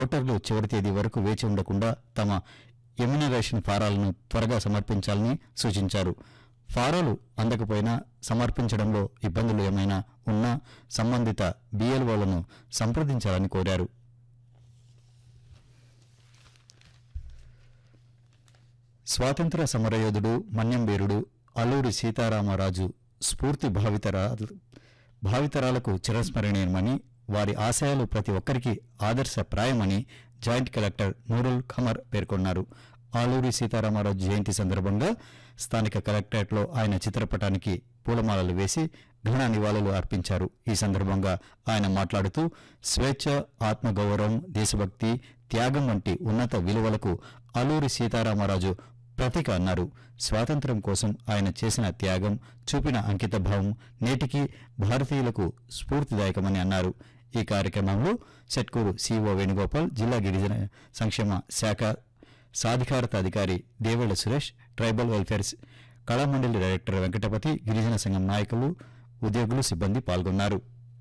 ఓటర్లు చివరి తేదీ వరకు వేచి ఉండకుండా తమ ఎమ్యునరేషన్ ఫారాలను త్వరగా సమర్పించాలని సూచించారు ఫారాలు అందకపోయినా సమర్పించడంలో ఇబ్బందులు ఏమైనా ఉన్నా సంబంధిత బిఎల్ఓలను సంప్రదించాలని కోరారు స్వాతంత్ర సమరయోధుడు మన్యం వీరుడు అల్లూరి సీతారామరాజు స్ఫూర్తి భావితరా భావితరాలకు చిరస్మరణీయమని వారి ఆశయాలు ప్రతి ఒక్కరికి ఆదర్శప్రాయమని జాయింట్ కలెక్టర్ నూరుల్ ఖమర్ పేర్కొన్నారు ఆలూరి సీతారామరాజు జయంతి సందర్భంగా స్థానిక కలెక్టరేట్లో ఆయన చిత్రపటానికి పూలమాలలు వేసి ఘన నివాళులు అర్పించారు ఈ సందర్భంగా ఆయన మాట్లాడుతూ స్వేచ్ఛ ఆత్మగౌరవం దేశభక్తి త్యాగం వంటి ఉన్నత విలువలకు అల్లూరి సీతారామరాజు ప్రతీక అన్నారు స్వాతంత్ర్యం కోసం ఆయన చేసిన త్యాగం చూపిన అంకితభావం నేటికి భారతీయులకు స్ఫూర్తిదాయకమని అన్నారు ఈ కార్యక్రమంలో సెట్కూరు సిఓ వేణుగోపాల్ జిల్లా గిరిజన సంక్షేమ శాఖ సాధికారత అధికారి దేవేళ్ల సురేష్ ట్రైబల్ వెల్ఫేర్ కళామండలి డైరెక్టర్ వెంకటపతి గిరిజన సంఘం నాయకులు ఉద్యోగులు సిబ్బంది పాల్గొన్నారు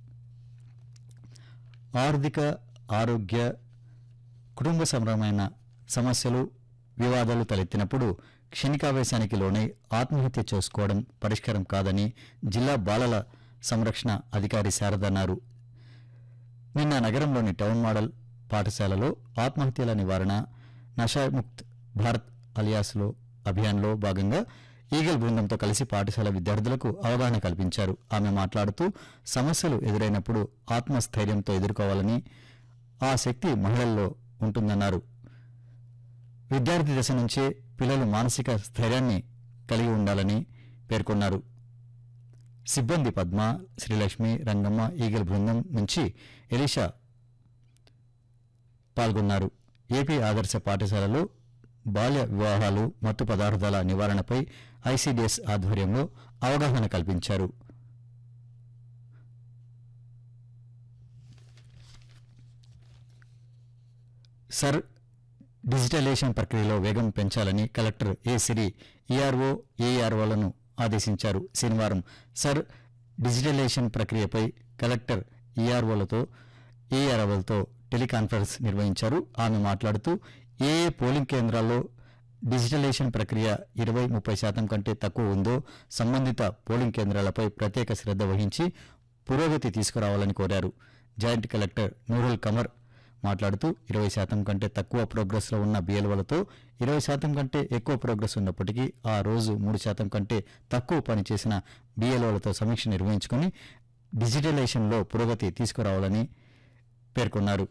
ఆర్థిక ఆరోగ్య కుటుంబ సంబంధమైన సమస్యలు వివాదాలు తలెత్తినప్పుడు క్షణికావేశానికి లోనై ఆత్మహత్య చేసుకోవడం పరిష్కారం కాదని జిల్లా బాలల సంరక్షణ అధికారి శారద అన్నారు నిన్న నగరంలోని టౌన్ మోడల్ పాఠశాలలో ఆత్మహత్యల నివారణ నషాముక్త్ భారత్ అలియాస్లో అభియాన్లో భాగంగా ఈగల్ బృందంతో కలిసి పాఠశాల విద్యార్థులకు అవగాహన కల్పించారు ఆమె మాట్లాడుతూ సమస్యలు ఎదురైనప్పుడు ఆత్మస్థైర్యంతో ఎదుర్కోవాలని ఆ శక్తి మహిళల్లో ఉంటుందన్నారు విద్యార్థి దశ నుంచే పిల్లలు మానసిక స్థైర్యాన్ని కలిగి ఉండాలని పేర్కొన్నారు సిబ్బంది పద్మ శ్రీలక్ష్మి రంగమ్మ ఈగల్ బృందం నుంచి ఎలీషా పాల్గొన్నారు ఏపీ ఆదర్శ పాఠశాలలో బాల్య వివాహాలు మత్తు పదార్థాల నివారణపై ఐసీడీఎస్ ఆధ్వర్యంలో అవగాహన కల్పించారు సర్ డిజిటలైజేషన్ ప్రక్రియలో వేగం పెంచాలని కలెక్టర్ ఏ సిరి ఈఆర్ఓ ఏఆర్ఓలను ఆదేశించారు శనివారం సర్ డిజిటలైజేషన్ ప్రక్రియపై కలెక్టర్ ఈఆర్ఓలతో ఏఆర్ఓలతో టెలికాన్ఫరెన్స్ నిర్వహించారు ఆమె మాట్లాడుతూ ఏ ఏ పోలింగ్ కేంద్రాల్లో డిజిటలైజేషన్ ప్రక్రియ ఇరవై ముప్పై శాతం కంటే తక్కువ ఉందో సంబంధిత పోలింగ్ కేంద్రాలపై ప్రత్యేక శ్రద్ధ వహించి పురోగతి తీసుకురావాలని కోరారు జాయింట్ కలెక్టర్ నూరుల్ కమర్ మాట్లాడుతూ ఇరవై శాతం కంటే తక్కువ ప్రోగ్రెస్లో ఉన్న బిఎల్ఓలతో ఇరవై శాతం కంటే ఎక్కువ ప్రోగ్రెస్ ఉన్నప్పటికీ ఆ రోజు మూడు శాతం కంటే తక్కువ పని చేసిన బిఎల్ఓలతో సమీక్ష నిర్వహించుకుని డిజిటలైజేషన్లో పురోగతి తీసుకురావాలని పేర్కొన్నారు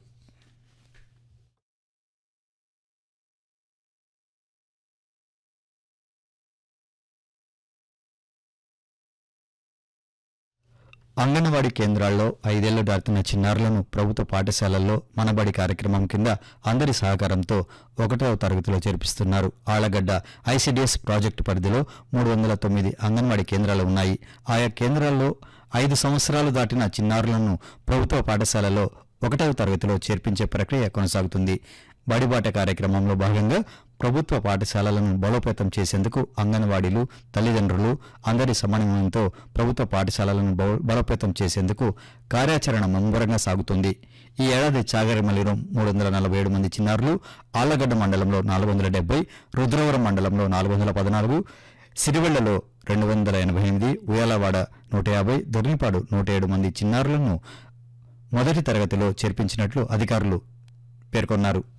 అంగన్వాడీ కేంద్రాల్లో ఐదేళ్లు దాటిన చిన్నారులను ప్రభుత్వ పాఠశాలల్లో మనబడి కార్యక్రమం కింద అందరి సహకారంతో ఒకటవ తరగతిలో చేర్పిస్తున్నారు ఆళ్లగడ్డ ఐసీడీఎస్ ప్రాజెక్టు పరిధిలో మూడు వందల తొమ్మిది అంగన్వాడీ కేంద్రాలు ఉన్నాయి ఆయా కేంద్రాల్లో ఐదు సంవత్సరాలు దాటిన చిన్నారులను ప్రభుత్వ పాఠశాలలో ఒకటవ తరగతిలో చేర్పించే ప్రక్రియ కొనసాగుతుంది బడిబాట కార్యక్రమంలో భాగంగా ప్రభుత్వ పాఠశాలలను బలోపేతం చేసేందుకు అంగన్వాడీలు తల్లిదండ్రులు అందరి సమన్వయంతో ప్రభుత్వ పాఠశాలలను బలో- బలోపేతం చేసేందుకు కార్యాచరణ ముమ్మరంగా సాగుతుంది ఈ ఏడాది చాగరిమల్లిలో మూడు వందల నలభై ఏడు మంది చిన్నారులు ఆళ్లగడ్డ మండలంలో నాలుగు వందల డెబ్బై రుద్రవరం మండలంలో నాలుగు వందల పద్నాలుగు సిరివెళ్లలో రెండు వందల ఎనభై ఎనిమిది ఉయాలవాడ నూట యాభై దొర్నిపాడు నూట ఏడు మంది చిన్నారులను మొదటి తరగతిలో చేర్పించినట్లు అధికారులు పేర్కొన్నారు